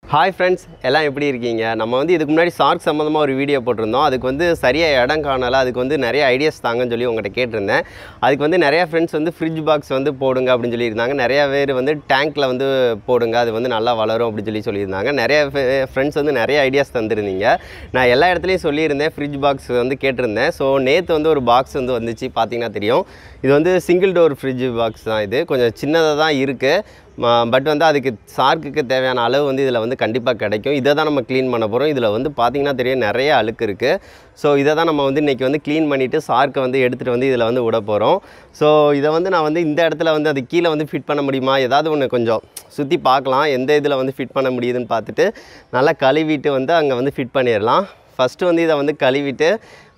hi friends எல்லாம் எப்படி இருக்கீங்க நம்ம வந்து இதுக்கு முன்னாடி சார்க் சம்மந்தமாக ஒரு வீடியோ போட்டிருந்தோம் அதுக்கு வந்து சரியாக இடம் காணலை அதுக்கு வந்து நிறைய ஐடியாஸ் தாங்கன்னு சொல்லி உங்கள்கிட்ட கேட்டிருந்தேன் அதுக்கு வந்து நிறைய ஃப்ரெண்ட்ஸ் வந்து ஃப்ரிட்ஜ் பாக்ஸ் வந்து போடுங்க அப்படின்னு சொல்லியிருந்தாங்க நிறைய பேர் வந்து டேங்க்கில் வந்து போடுங்க அது வந்து நல்லா வளரும் அப்படின்னு சொல்லி சொல்லியிருந்தாங்க நிறைய ஃப்ரெண்ட்ஸ் வந்து நிறைய ஐடியாஸ் தந்திருந்தீங்க நான் எல்லா இடத்துலையும் சொல்லியிருந்தேன் ஃப்ரிட்ஜ் பாக்ஸ் வந்து கேட்டிருந்தேன் ஸோ நேற்று வந்து ஒரு பாக்ஸ் வந்து வந்துச்சு பார்த்தீங்கன்னா தெரியும் இது வந்து சிங்கிள் டோர் ஃப்ரிட்ஜ் பாக்ஸ் தான் இது கொஞ்சம் சின்னதாக தான் இருக்குது பட் வந்து அதுக்கு சார்க்குக்கு தேவையான அளவு வந்து இதில் வந்து கண்டிப்பாக கிடைக்கும் இதை தான் நம்ம க்ளீன் பண்ண போகிறோம் இதில் வந்து பார்த்திங்கன்னா தெரியும் நிறைய அழுக்கு இருக்குது ஸோ இதை தான் நம்ம வந்து இன்றைக்கி வந்து க்ளீன் பண்ணிவிட்டு சார்க்கை வந்து எடுத்துகிட்டு வந்து இதில் வந்து விட போகிறோம் ஸோ இதை வந்து நான் வந்து இந்த இடத்துல வந்து அது கீழே வந்து ஃபிட் பண்ண முடியுமா ஏதாவது ஒன்று கொஞ்சம் சுற்றி பார்க்கலாம் எந்த இதில் வந்து ஃபிட் பண்ண முடியுதுன்னு பார்த்துட்டு நல்லா கழுவிட்டு வந்து அங்கே வந்து ஃபிட் பண்ணிடலாம் ஃபஸ்ட்டு வந்து இதை வந்து கழுவிட்டு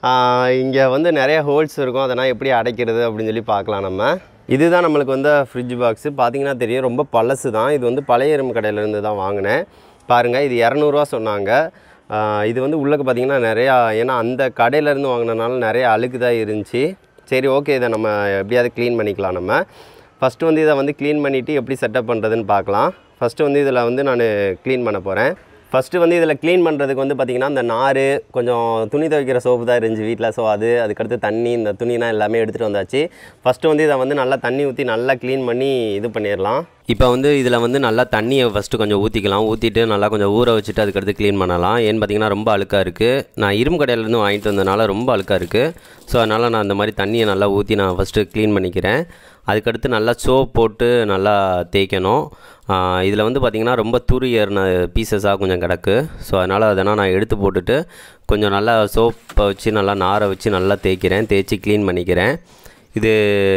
இங்கே வந்து நிறைய ஹோல்ஸ் இருக்கும் அதெல்லாம் எப்படி அடைக்கிறது அப்படின்னு சொல்லி பார்க்கலாம் நம்ம இதுதான் நம்மளுக்கு வந்து ஃப்ரிட்ஜ் பாக்ஸு பார்த்தீங்கன்னா தெரியும் ரொம்ப பழசு தான் இது வந்து பழைய எறும்பு கடையிலேருந்து தான் வாங்கினேன் பாருங்கள் இது இரநூறுவா சொன்னாங்க ஆஹ் இது வந்து உள்ளக்க பார்த்தீங்கன்னா நிறையா ஏன்னா அந்த கடையிலேருந்து வாங்கினனால நிறைய அழுக்கு தான் இருந்துச்சு சரி ஓகே இதை நம்ம எப்படியாவது க்ளீன் பண்ணிக்கலாம் நம்ம ஃபஸ்ட்டு வந்து இதை வந்து க்ளீன் பண்ணிவிட்டு எப்படி செட்டப் பண்ணுறதுன்னு பார்க்கலாம் ஃபஸ்ட்டு வந்து இதில் வந்து நான் க்ளீன் பண்ண போகிறேன் ஃபஸ்ட்டு வந்து இதில் க்ளீன் பண்ணுறதுக்கு வந்து பார்த்திங்கன்னா இந்த நார் கொஞ்சம் துணி துவைக்கிற சோப்பு தான் இருந்துச்சு வீட்டில் ஸோ அது அதுக்கடுத்து தண்ணி இந்த துணிலாம் எல்லாமே எடுத்துகிட்டு வந்தாச்சு ஃபஸ்ட்டு வந்து இதை வந்து நல்லா தண்ணி ஊற்றி நல்லா க்ளீன் பண்ணி இது பண்ணிடலாம் இப்போ வந்து இதில் வந்து நல்லா தண்ணியை ஃபஸ்ட்டு கொஞ்சம் ஊற்றிக்கலாம் ஊற்றிட்டு நல்லா கொஞ்சம் ஊற வச்சுட்டு அதுக்கடுத்து க்ளீன் பண்ணலாம் ஏன்னு பார்த்தீங்கன்னா ரொம்ப அழுக்காக இருக்குது நான் இரும்பு கடையிலேருந்து வாங்கிட்டு வந்ததுனால ரொம்ப அழுக்காக இருக்குது ஸோ அதனால் நான் அந்த மாதிரி தண்ணியை நல்லா ஊற்றி நான் ஃபஸ்ட்டு க்ளீன் பண்ணிக்கிறேன் அதுக்கடுத்து நல்லா சோப் போட்டு நல்லா தேய்க்கணும் இதில் வந்து பார்த்திங்கன்னா ரொம்ப துரு ஏறின பீசஸாக கொஞ்சம் கிடக்கு ஸோ அதனால் அதெல்லாம் நான் எடுத்து போட்டுட்டு கொஞ்சம் நல்லா சோப்பை வச்சு நல்லா நாரை வச்சு நல்லா தேய்க்கிறேன் தேய்ச்சி க்ளீன் பண்ணிக்கிறேன் இது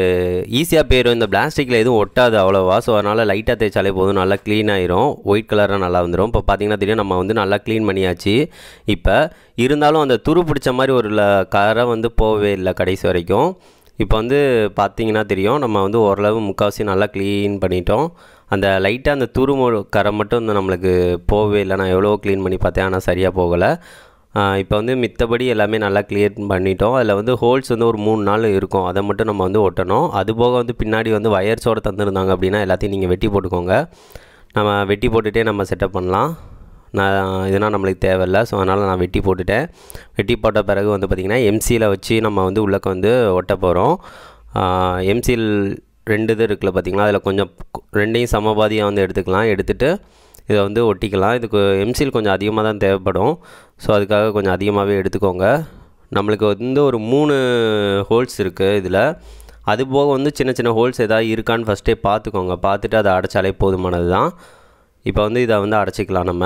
ஈஸியாக போயிடும் இந்த பிளாஸ்டிக்கில் எதுவும் ஒட்டாது அவ்வளோவா ஸோ அதனால் லைட்டாக தேய்ச்சாலே போதும் நல்லா க்ளீன் ஆயிரும் ஒயிட் கலராக நல்லா வந்துடும் இப்போ பார்த்தீங்கன்னா தெரியும் நம்ம வந்து நல்லா க்ளீன் பண்ணியாச்சு இப்போ இருந்தாலும் அந்த துரு பிடிச்ச மாதிரி ஒரு ல- கரை வந்து போகவே இல்லை கடைசி வரைக்கும் இப்போ வந்து பார்த்தீங்கன்னா தெரியும் நம்ம வந்து ஓரளவு முக்கால்வாசி நல்லா க்ளீன் பண்ணிட்டோம் அந்த லைட்டாக அந்த துரு மு- கரை மட்டும் வந்து நம்மளுக்கு போகவே இல்லை நான் எவ்வளோ க்ளீன் பண்ணி பார்த்தேன் ஆனால் சரியாக போகலை இப்போ வந்து மித்தபடி எல்லாமே நல்லா க்ளியர் பண்ணிட்டோம் அதில் வந்து ஹோல்ஸ் வந்து ஒரு மூணு நாள் இருக்கும் அதை மட்டும் நம்ம வந்து ஒட்டணும் அது போக வந்து பின்னாடி வந்து வயர்ஸோடு தந்துருந்தாங்க அப்படின்னா எல்லாத்தையும் நீங்கள் வெட்டி போட்டுக்கோங்க நம்ம வெட்டி போட்டுகிட்டே நம்ம செட்டப் பண்ணலாம் நான் இதெல்லாம் நம்மளுக்கு தேவையில்லை ஸோ அதனால் நான் வெட்டி போட்டுட்டேன் வெட்டி போட்ட பிறகு வந்து பார்த்திங்கன்னா எம்சியில் வச்சு நம்ம வந்து உள்ளக்க வந்து ஒட்ட போகிறோம் எம்சில் ரெண்டு இது இருக்குல்ல பார்த்திங்களா அதில் கொஞ்சம் கு- ரெண்டையும் சமபாதியாக வந்து எடுத்துக்கலாம் எடுத்துகிட்டு இதை வந்து ஒட்டிக்கலாம் இதுக்கு எம்சில் கொஞ்சம் அதிகமாக தான் தேவைப்படும் ஸோ அதுக்காக கொஞ்சம் அதிகமாகவே எடுத்துக்கோங்க நம்மளுக்கு வந்து ஒரு மூணு ஹோல்ஸ் இருக்குது இதில் அது போக வந்து சின்ன சின்ன ஹோல்ஸ் எதாவது இருக்கான்னு ஃபஸ்ட்டே பார்த்துக்கோங்க பார்த்துட்டு அதை அடைச்சாலே போதுமானது தான் இப்போ வந்து இதை வந்து அடைச்சிக்கலாம் நம்ம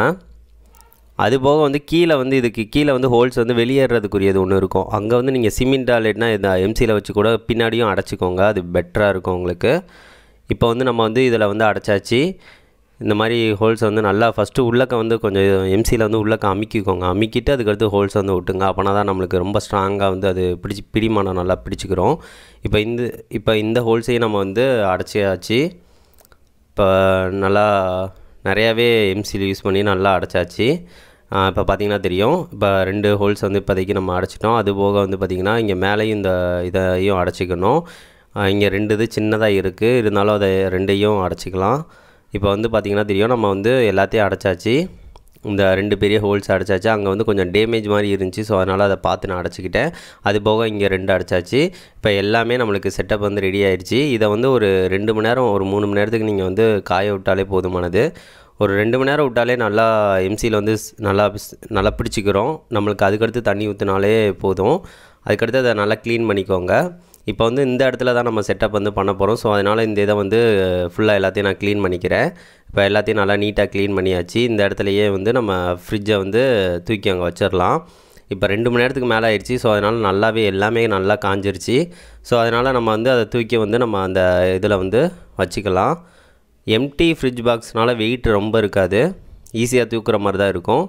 அது போக வந்து கீழே வந்து இதுக்கு கீழே வந்து ஹோல்ஸ் வந்து வெளியேறதுக்குரியது ஒன்று இருக்கும் அங்கே வந்து நீங்கள் சிமெண்ட் இல்லைன்னா இந்த எம்சியில் வச்சு கூட பின்னாடியும் அடைச்சிக்கோங்க அது பெட்டராக இருக்கும் உங்களுக்கு இப்போ வந்து நம்ம வந்து இதில் வந்து அடைச்சாச்சு இந்த மாதிரி ஹோல்ஸ் வந்து நல்லா ஃபஸ்ட்டு உள்ளக்க வந்து கொஞ்சம் எம்சியில் வந்து உள்ளக்க அமுக்கிக்கோங்க அமுக்கிட்டு அதுக்கடுத்து ஹோல்ஸ் வந்து விட்டுங்க அப்போனா தான் நம்மளுக்கு ரொம்ப ஸ்ட்ராங்காக வந்து அது பிடிச்சி பிடிமானம் நல்லா பிடிச்சிக்கிறோம் இப்போ இந்த இப்போ இந்த ஹோல்ஸையும் நம்ம வந்து அடைச்சியாச்சு இப்போ நல்லா நிறையாவே எம்சியில் யூஸ் பண்ணி நல்லா அடைச்சாச்சு இப்போ பார்த்தீங்கன்னா தெரியும் இப்போ ரெண்டு ஹோல்ஸ் வந்து இப்போதைக்கு நம்ம அடைச்சிட்டோம் அது போக வந்து பார்த்திங்கன்னா இங்கே மேலேயும் இந்த இதையும் அடைச்சிக்கணும் இங்கே ரெண்டு இது சின்னதாக இருக்குது இருந்தாலும் அதை ரெண்டையும் அடைச்சிக்கலாம் இப்போ வந்து பார்த்திங்கன்னா தெரியும் நம்ம வந்து எல்லாத்தையும் அடைச்சாச்சு இந்த ரெண்டு பெரிய ஹோல்ஸ் அடைச்சாச்சு அங்கே வந்து கொஞ்சம் டேமேஜ் மாதிரி இருந்துச்சு ஸோ அதனால் அதை பார்த்து நான் அடைச்சிக்கிட்டேன் அது போக இங்கே ரெண்டு அடைச்சாச்சு இப்போ எல்லாமே நம்மளுக்கு செட்டப் வந்து ரெடி ஆயிடுச்சு இதை வந்து ஒரு ரெண்டு மணி நேரம் ஒரு மூணு மணி நேரத்துக்கு நீங்கள் வந்து காய விட்டாலே போதுமானது ஒரு ரெண்டு மணி நேரம் விட்டாலே நல்லா எம்சியில் வந்து ஸ்- நல்லா ஸ்- நல்லா பிடிச்சிக்கிறோம் நம்மளுக்கு அதுக்கடுத்து தண்ணி ஊற்றினாலே போதும் அதுக்கடுத்து அதை நல்லா க்ளீன் பண்ணிக்கோங்க இப்போ வந்து இந்த இடத்துல தான் நம்ம செட்டப் வந்து பண்ண போகிறோம் ஸோ அதனால் இந்த இதை வந்து ஃபுல்லாக எல்லாத்தையும் நான் க்ளீன் பண்ணிக்கிறேன் இப்போ எல்லாத்தையும் நல்லா நீட்டாக க்ளீன் பண்ணியாச்சு இந்த இடத்துலையே வந்து நம்ம ஃப்ரிட்ஜை வந்து தூக்கி அங்கே வச்சிடலாம் இப்போ ரெண்டு மணி நேரத்துக்கு மேலே ஆயிடுச்சு ஸோ அதனால் நல்லாவே எல்லாமே நல்லா காஞ்சிருச்சு ஸோ அதனால் நம்ம வந்து அதை தூக்கி வந்து நம்ம அந்த இதில் வந்து வச்சுக்கலாம் எம்டி ஃப்ரிட்ஜ் பாக்ஸ்னால வெயிட் ரொம்ப இருக்காது ஈஸியாக தூக்குற மாதிரி தான் இருக்கும்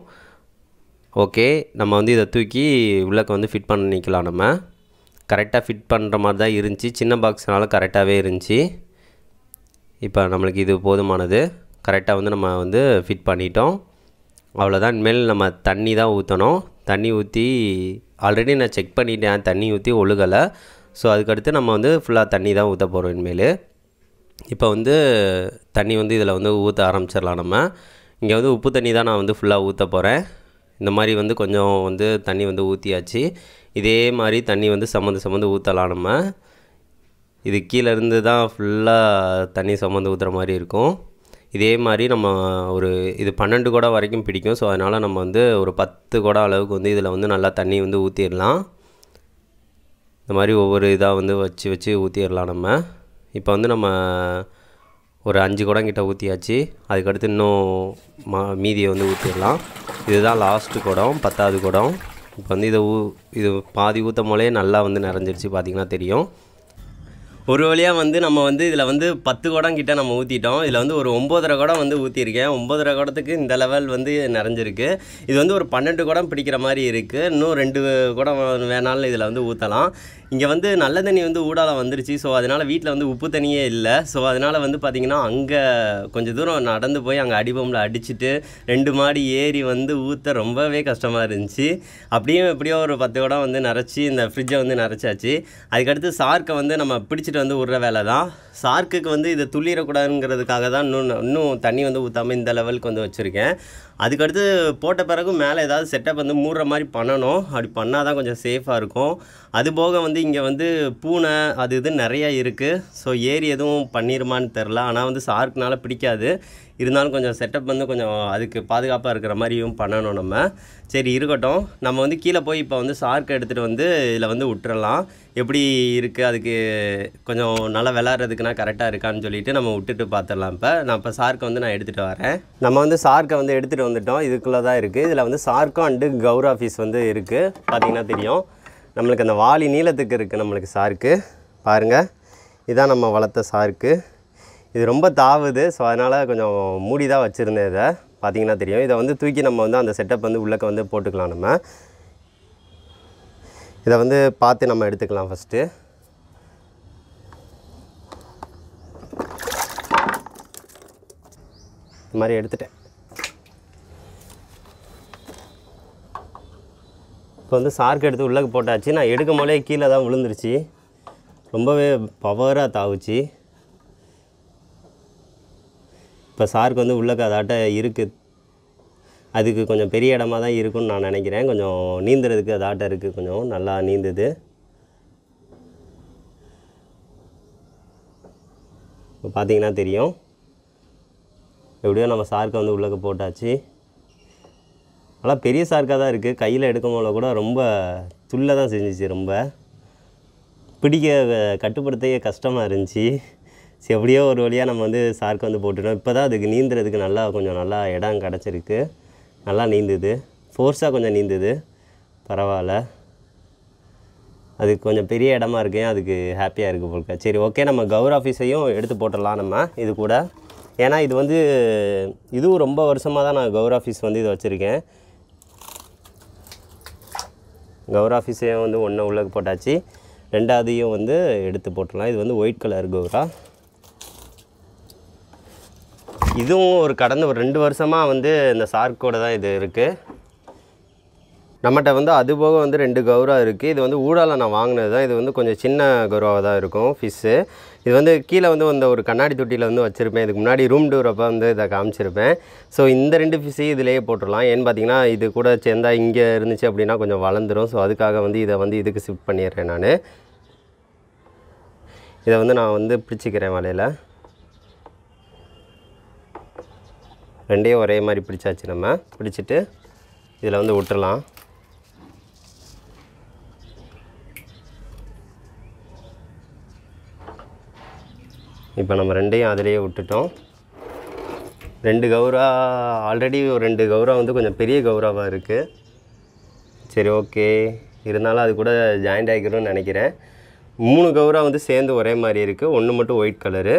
ஓகே நம்ம வந்து இதை தூக்கி உள்ளக்க வந்து ஃபிட் பண்ணிக்கலாம் நம்ம கரெக்டாக ஃபிட் பண்ணுற மாதிரி தான் இருந்துச்சு சின்ன பாக்ஸ்னால கரெக்டாகவே இருந்துச்சு இப்போ நம்மளுக்கு இது போதுமானது கரெக்டாக வந்து நம்ம வந்து ஃபிட் பண்ணிட்டோம் அவ்வளோதான் இனிமேல் நம்ம தண்ணி தான் ஊற்றணும் தண்ணி ஊற்றி ஆல்ரெடி நான் செக் பண்ணிட்டேன் தண்ணி ஊற்றி ஒழுகலை ஸோ அதுக்கடுத்து நம்ம வந்து ஃபுல்லாக தண்ணி தான் ஊற்ற போகிறோம் இனிமேல் இப்போ வந்து தண்ணி வந்து இதில் வந்து ஊற்ற ஆரம்பிச்சிடலாம் நம்ம இங்கே வந்து உப்பு தண்ணி தான் நான் வந்து ஃபுல்லாக ஊற்ற போகிறேன் இந்த மாதிரி வந்து கொஞ்சம் வந்து தண்ணி வந்து ஊற்றியாச்சு இதே மாதிரி தண்ணி வந்து சம்மந்து சம்மந்து ஊற்றலாம் நம்ம இது கீழே இருந்து தான் ஃபுல்லாக தண்ணி சம்மந்து ஊற்றுற மாதிரி இருக்கும் இதே மாதிரி நம்ம ஒரு இது பன்னெண்டு குடம் வரைக்கும் பிடிக்கும் ஸோ அதனால் நம்ம வந்து ஒரு பத்து குடம் அளவுக்கு வந்து இதில் வந்து நல்லா தண்ணி வந்து ஊற்றிடலாம் இந்த மாதிரி ஒவ்வொரு இதாக வந்து வச்சு வச்சு ஊற்றிடலாம் நம்ம இப்போ வந்து நம்ம ஒரு அஞ்சு குடம் கிட்ட ஊற்றியாச்சு அதுக்கடுத்து இன்னும் மா மீதியை வந்து ஊற்றிடலாம் இதுதான் லாஸ்ட்டு குடம் பத்தாவது குடம் இப்போ வந்து இதை ஊ இது பாதி ஊற்றும் போலே நல்லா வந்து நிறைஞ்சிருச்சு பார்த்திங்கன்னா தெரியும் ஒரு வழியாக வந்து நம்ம வந்து இதில் வந்து பத்து குடம் கிட்ட நம்ம ஊற்றிட்டோம் இதில் வந்து ஒரு ஒம்போதரை குடம் வந்து ஊற்றிருக்கேன் ஒம்போதரை குடத்துக்கு இந்த லெவல் வந்து நிறைஞ்சிருக்கு இது வந்து ஒரு பன்னெண்டு குடம் பிடிக்கிற மாதிரி இருக்குது இன்னும் ரெண்டு குடம் வேணாலும் இதில் வந்து ஊற்றலாம் இங்கே வந்து நல்ல தண்ணி வந்து ஊடால வந்துருச்சு ஸோ அதனால் வீட்டில் வந்து உப்பு தண்ணியே இல்லை ஸோ அதனால் வந்து பார்த்திங்கன்னா அங்கே கொஞ்சம் தூரம் நடந்து போய் அங்கே அடிபம்பில் அடிச்சுட்டு ரெண்டு மாடி ஏறி வந்து ஊற்ற ரொம்பவே கஷ்டமாக இருந்துச்சு அப்படியும் எப்படியோ ஒரு பத்து குடம் வந்து நிறச்சி இந்த ஃப்ரிட்ஜை வந்து நிறச்சாச்சு அதுக்கடுத்து சார்க்கை வந்து நம்ம பிடிச்சிட்டு வந்து விட்ற வேலை தான் சார்க்குக்கு வந்து இது துள்ளிடக்கூடாதுங்கிறதுக்காக தான் இன்னும் இன்னும் தண்ணி வந்து ஊற்றாமல் இந்த லெவலுக்கு வந்து வச்சுருக்கேன் அதுக்கடுத்து போட்ட பிறகு மேலே ஏதாவது செட்டப் வந்து மூடுற மாதிரி பண்ணணும் அப்படி பண்ணால் தான் கொஞ்சம் சேஃபாக இருக்கும் அது போக வந்து இங்கே வந்து பூனை அது இது நிறையா இருக்குது ஸோ ஏரி எதுவும் பண்ணிருமான்னு தெரில ஆனால் வந்து சார்க்குனால பிடிக்காது இருந்தாலும் கொஞ்சம் செட்டப் வந்து கொஞ்சம் அதுக்கு பாதுகாப்பாக இருக்கிற மாதிரியும் பண்ணணும் நம்ம சரி இருக்கட்டும் நம்ம வந்து கீழே போய் இப்போ வந்து சார்க்கை எடுத்துகிட்டு வந்து இதில் வந்து விட்டுறலாம் எப்படி இருக்குது அதுக்கு கொஞ்சம் நல்லா விளாட்றதுக்குனா கரெக்டாக இருக்கான்னு சொல்லிட்டு நம்ம விட்டுட்டு பார்த்துடலாம் இப்போ நான் இப்போ சார்க்கை வந்து நான் எடுத்துகிட்டு வரேன் நம்ம வந்து சார்க்கை வந்து எடுத்துகிட்டு வந்துட்டோம் இதுக்குள்ளே தான் இருக்குது இதில் வந்து சார்க்கும் அண்டு கௌரா ஃபீஸ் வந்து இருக்குது பார்த்தீங்கன்னா தெரியும் நம்மளுக்கு அந்த வாளி நீளத்துக்கு இருக்குது நம்மளுக்கு சார்க்கு பாருங்கள் இதான் நம்ம வளர்த்த சார்க்கு இது ரொம்ப தாவுது ஸோ அதனால் கொஞ்சம் மூடி தான் வச்சுருந்தேன் இதை பார்த்தீங்கன்னா தெரியும் இதை வந்து தூக்கி நம்ம வந்து அந்த செட்டப் வந்து உள்ளக்க வந்து போட்டுக்கலாம் நம்ம இதை வந்து பார்த்து நம்ம எடுத்துக்கலாம் ஃபஸ்ட்டு இந்த மாதிரி எடுத்துட்டேன் இப்போ வந்து சார்க்கு எடுத்து உள்ளக்கு போட்டாச்சு நான் எடுக்கும் போதே கீழே தான் விழுந்துருச்சு ரொம்பவே பவராக தாவுச்சு இப்போ சாருக்கு வந்து உள்ளக்க அதாட்ட இருக்குது அதுக்கு கொஞ்சம் பெரிய இடமா தான் இருக்கும்னு நான் நினைக்கிறேன் கொஞ்சம் நீந்துறதுக்கு அதாட்ட இருக்குது கொஞ்சம் நல்லா நீந்துது இப்போ பார்த்தீங்கன்னா தெரியும் எப்படியோ நம்ம சார்க்கை வந்து உள்ளக்க போட்டாச்சு நல்லா பெரிய சார்க்காக தான் இருக்குது கையில் எடுக்கும் போல கூட ரொம்ப துள்ள தான் செஞ்சிச்சு ரொம்ப பிடிக்க அஹ், கட்டுப்படுத்தவே கஷ்டமாக இருந்துச்சு சரி எப்படியோ ஒரு வழியாக நம்ம வந்து சார்க்கு வந்து போட்டுட்டோம் இப்போ தான் அதுக்கு நீந்துறதுக்கு நல்லா கொஞ்சம் நல்லா இடம் கிடச்சிருக்கு நல்லா நீந்துது ஃபோர்ஸாக கொஞ்சம் நீந்துது பரவாயில்ல அதுக்கு கொஞ்சம் பெரிய இடமா இருக்கு அதுக்கு ஹாப்பியாக இருக்குது போல்க சரி ஓகே நம்ம கௌர் ஆஃபீஸையும் எடுத்து போட்டுடலாம் நம்ம இது கூட ஏன்னா இது வந்து இதுவும் ரொம்ப வருஷமாக தான் நான் கௌர் ஆஃபீஸ் வந்து இதை வச்சுருக்கேன் கௌர் ஆஃபீஸையும் வந்து ஒன்று உள்ளக்கு போட்டாச்சு ரெண்டாவதையும் வந்து எடுத்து போட்டுடலாம் இது வந்து ஒயிட் கலர் கௌரா இதுவும் ஒரு கடந்த ஒரு ரெண்டு வருஷமாக வந்து இந்த சார்க்கோட தான் இது இருக்குது நம்மகிட்ட வந்து அது போக வந்து ரெண்டு கௌரா இருக்குது இது வந்து ஊடால நான் வாங்கினது தான் இது வந்து கொஞ்சம் சின்ன கௌரவாக தான் இருக்கும் ஃபிஷ்ஷு இது வந்து கீழே வந்து இந்த ஒரு கண்ணாடி தொட்டியில் வந்து வச்சுருப்பேன் இதுக்கு முன்னாடி ரூம் டூர் அப்போ வந்து இதை காமிச்சிருப்பேன் ஸோ இந்த ரெண்டு ஃபிஷ்ஷையும் இதிலேயே போட்டுடலாம் ஏன்னு பார்த்தீங்கன்னா இது கூட சேர்ந்தா இங்கே இருந்துச்சு அப்படின்னா கொஞ்சம் வளர்ந்துரும் ஸோ அதுக்காக வந்து இதை வந்து இதுக்கு ஷிஃப்ட் பண்ணிடுறேன் நான் இதை வந்து நான் வந்து பிடிச்சிக்கிறேன் வலையில் ரெண்டையும் ஒரே மாதிரி பிடிச்சாச்சு நம்ம பிடிச்சிட்டு இதில் வந்து விட்டுறலாம் இப்போ நம்ம ரெண்டையும் அதிலேயே விட்டுட்டோம் ரெண்டு கௌரா ஆல்ரெடி ஒரு ரெண்டு கௌரா வந்து கொஞ்சம் பெரிய கௌராவாக இருக்குது சரி ஓகே இருந்தாலும் அது கூட ஜாயிண்ட் ஆகிக்கிறோம்னு நினைக்கிறேன் மூணு கௌரா வந்து சேர்ந்து ஒரே மாதிரி இருக்குது ஒன்று மட்டும் ஒயிட் கலரு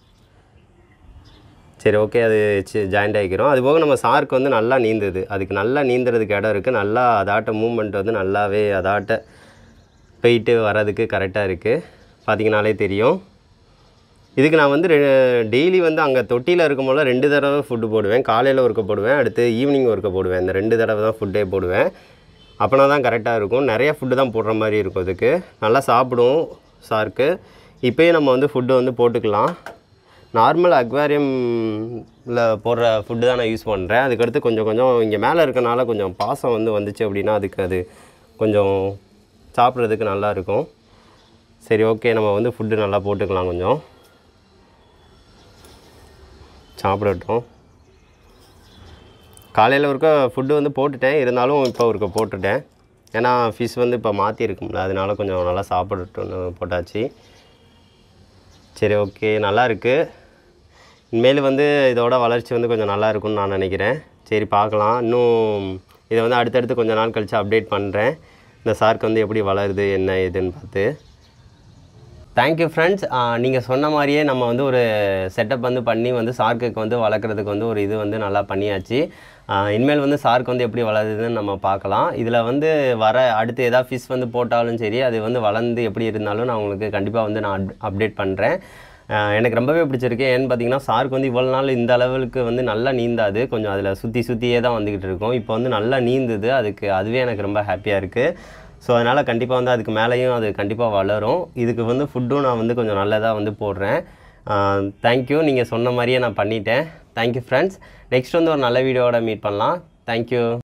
சரி ஓகே அது ஜாயிண்ட் ஆகிக்கிறோம் அது போக நம்ம சார்க்கு வந்து நல்லா நீந்துது அதுக்கு நல்லா நீந்துறதுக்கு இடம் இருக்குது நல்லா அதாட்ட மூமெண்ட் வந்து நல்லாவே அதாட்ட போயிட்டு வர்றதுக்கு கரெக்டாக இருக்குது பார்த்தீங்கனாலே தெரியும் இதுக்கு நான் வந்து டெய்லி வந்து அங்கே தொட்டியில் இருக்கும் போல ரெண்டு தடவை ஃபுட்டு போடுவேன் காலையில் ஒருக்க போடுவேன் அடுத்து ஈவினிங் ஒருக்க போடுவேன் இந்த ரெண்டு தடவை தான் ஃபுட்டே போடுவேன் அப்போனா தான் கரெக்டாக இருக்கும் நிறைய ஃபுட்டு தான் போடுற மாதிரி இருக்கும் இதுக்கு நல்லா சாப்பிடும் சாருக்கு இப்போயே நம்ம வந்து ஃபுட்டு வந்து போட்டுக்கலாம் நார்மல் அக்வாரியமில் போடுற ஃபுட்டு தான் நான் யூஸ் பண்ணுறேன் அதுக்கடுத்து கொஞ்சம் கொஞ்சம் இங்கே மேலே இருக்கனால கொஞ்சம் பாசம் வந்து வந்துச்சு அப்படின்னா அதுக்கு அது கொஞ்சம் சாப்பிட்றதுக்கு நல்லா இருக்கும் சரி ஓகே நம்ம வந்து ஃபுட்டு நல்லா போட்டுக்கலாம் கொஞ்சம் சாப்பிடட்டும் காலையில் ஒருக்க ஃபுட்டு வந்து போட்டுட்டேன் இருந்தாலும் இப்போ ஒருக்க போட்டுட்டேன் ஏன்னா ஃபிஷ் வந்து இப்போ மாற்றிருக்கும்ல அதனால கொஞ்சம் நல்லா சாப்பிடட்டும்னு போட்டாச்சு சரி ஓகே நல்லா இருக்கு இனிமேல் வந்து இதோட வளர்ச்சி வந்து கொஞ்சம் நல்லா இருக்கும்னு நான் நினைக்கிறேன் சரி பார்க்கலாம் இன்னும் இதை வந்து அடுத்தடுத்து கொஞ்ச நாள் கழித்து அப்டேட் பண்ணுறேன் இந்த சார்க் வந்து எப்படி வளருது என்ன ஏதுன்னு பார்த்து தேங்க்யூ ஃப்ரெண்ட்ஸ் நீங்கள் சொன்ன மாதிரியே நம்ம வந்து ஒரு செட்டப் வந்து பண்ணி வந்து சார்க்குக்கு வந்து வளர்க்குறதுக்கு வந்து ஒரு இது வந்து நல்லா பண்ணியாச்சு ஆஹ் இனிமேல் வந்து சார்க் வந்து எப்படி வளருதுன்னு நம்ம பார்க்கலாம் இதில் வந்து வர அடுத்து எதாவது ஃபிஷ் வந்து போட்டாலும் சரி அது வந்து வளர்ந்து எப்படி இருந்தாலும் நான் உங்களுக்கு கண்டிப்பாக வந்து நான் அப்டேட் பண்ணுறேன் எனக்கு ரொம்பவே பிடிச்சிருக்கு ஏன்னு பார்த்தீங்கன்னா சார்க் வந்து இவ்வளோ நாள் இந்த அளவுக்கு வந்து நல்லா நீந்தாது கொஞ்சம் அதில் சுற்றி சுற்றியே தான் வந்துக்கிட்டு இருக்கும் இப்போ வந்து நல்லா நீந்துது அதுக்கு அதுவே எனக்கு ரொம்ப ஹாப்பியாக இருக்குது ஸோ அதனால் கண்டிப்பாக வந்து அதுக்கு மேலேயும் அது கண்டிப்பாக வளரும் இதுக்கு வந்து ஃபுட்டும் நான் வந்து கொஞ்சம் நல்லதாக வந்து போடுறேன் தேங்க்யூ நீங்கள் சொன்ன மாதிரியே நான் பண்ணிட்டேன் தேங்க்யூ ஃப்ரெண்ட்ஸ் நெக்ஸ்ட் வந்து ஒரு நல்ல வீடியோவோட மீட் பண்ணலாம் தேங்க்யூ